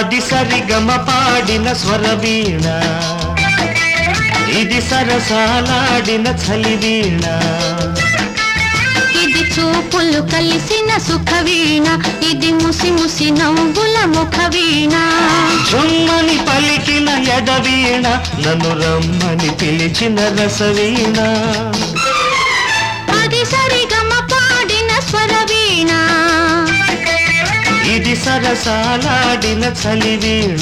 అది సరిగమ పాడిన స్వరవీణ ఇది సరసాలాడిన చలివీణ ఇది చూపులు కలిసిన సుఖ వీణ ఇది ముసి ముసి నవ్వుల ముఖ వీణ జుమ్మని పలికిన ఎడవీణ నన్ను రమ్మని పిలిచిన రసవీణ అది సరిగమ పాడిన స్వర వీణ ఇది సరసాలాడిన చలివీణ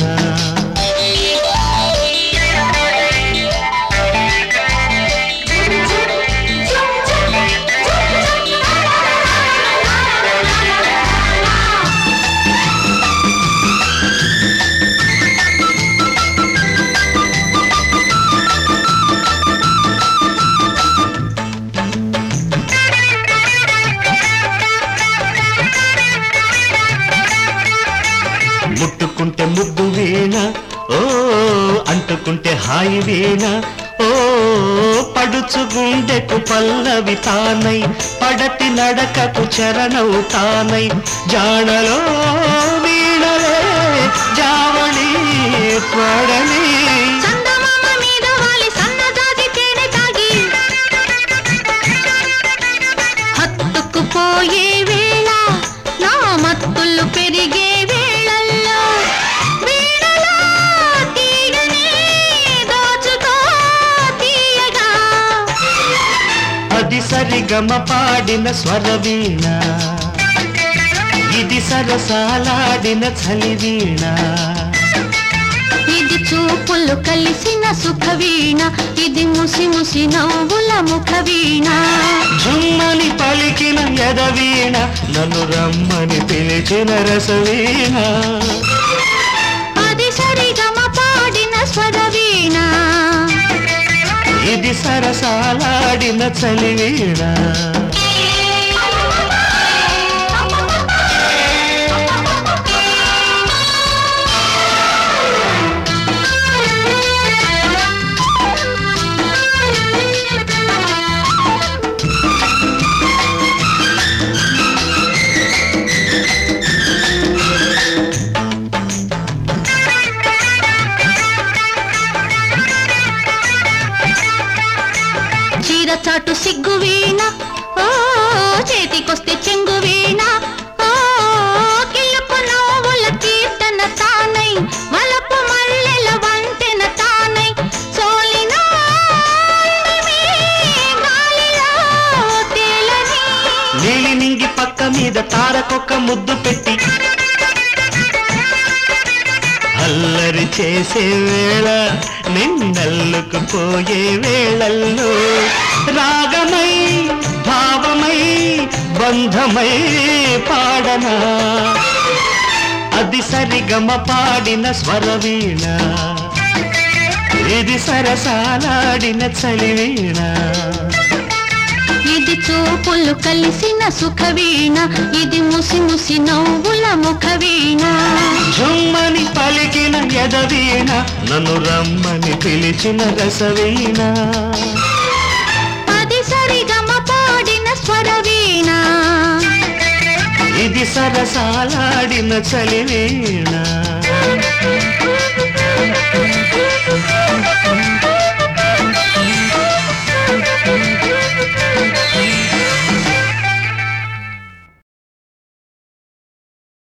ముట్టుకుంటే ముద్దు వీణ ఓ అంటుకుంటే హాయి వీణ ఓ పడుచు గుండెకు పల్లవి తానై పడతి నడకకు చరణవు తానై జాడలో వీణలే జావళి పడని చందమామ మీద వాలి సన్నజాజి తేనె తాగి హత్తుకుపోయే వేళ నా మత్తులు పెరిగే వేళల్లో వీణలో తీగని దోచుకో తీయగా అది సరిగమ పాడిన స్వరవీణ ఇది సరసాలాడిన చలివీణ ఇది చూపులు కలిసిన సుఖ వీణ ఇది ముసి ముసి నవ్వుల ముఖ వీణ జుమ్మని పలికిన ఎదవీణ నన్ను రమ్మని పిలిచిన రసవీణ అది సరిగమ పాడిన స్వర వీణ ఇది సరసాలాడిన చలివీణ చీర చాటు సిగ్గు వీణ ఓ చేతికొస్తే చెంగు వీణ ఓ కిలుపు నవ్వుల కీర్తన తానై వలపు మల్లెల వంతెన తానై సోలిన అందమే గాలిలో తేలని నీలి నింగి పక్క మీద తారకొక్క ముద్దు పెట్టి అల్లరి చేసే వేళ నిన్నల్లుకు పోయే వేళల్లో రాగమై భావమై బంధమై పాడనా అది సరిగమ పాడిన స్వరవీణ ఇది సరసాలాడిన చలివీణ ఇది చూపులు కలిసిన సుఖ వీణ ఇది ముసి ముసి నవ్వుల ముఖ వీణ జుమ్మని పలికిన ఎదవీణ నన్ను రమ్మని పిలిచిన రసవీణ అది సరిగమ పాడిన స్వర వీణ ఇది సరసాలాడిన చలివీణ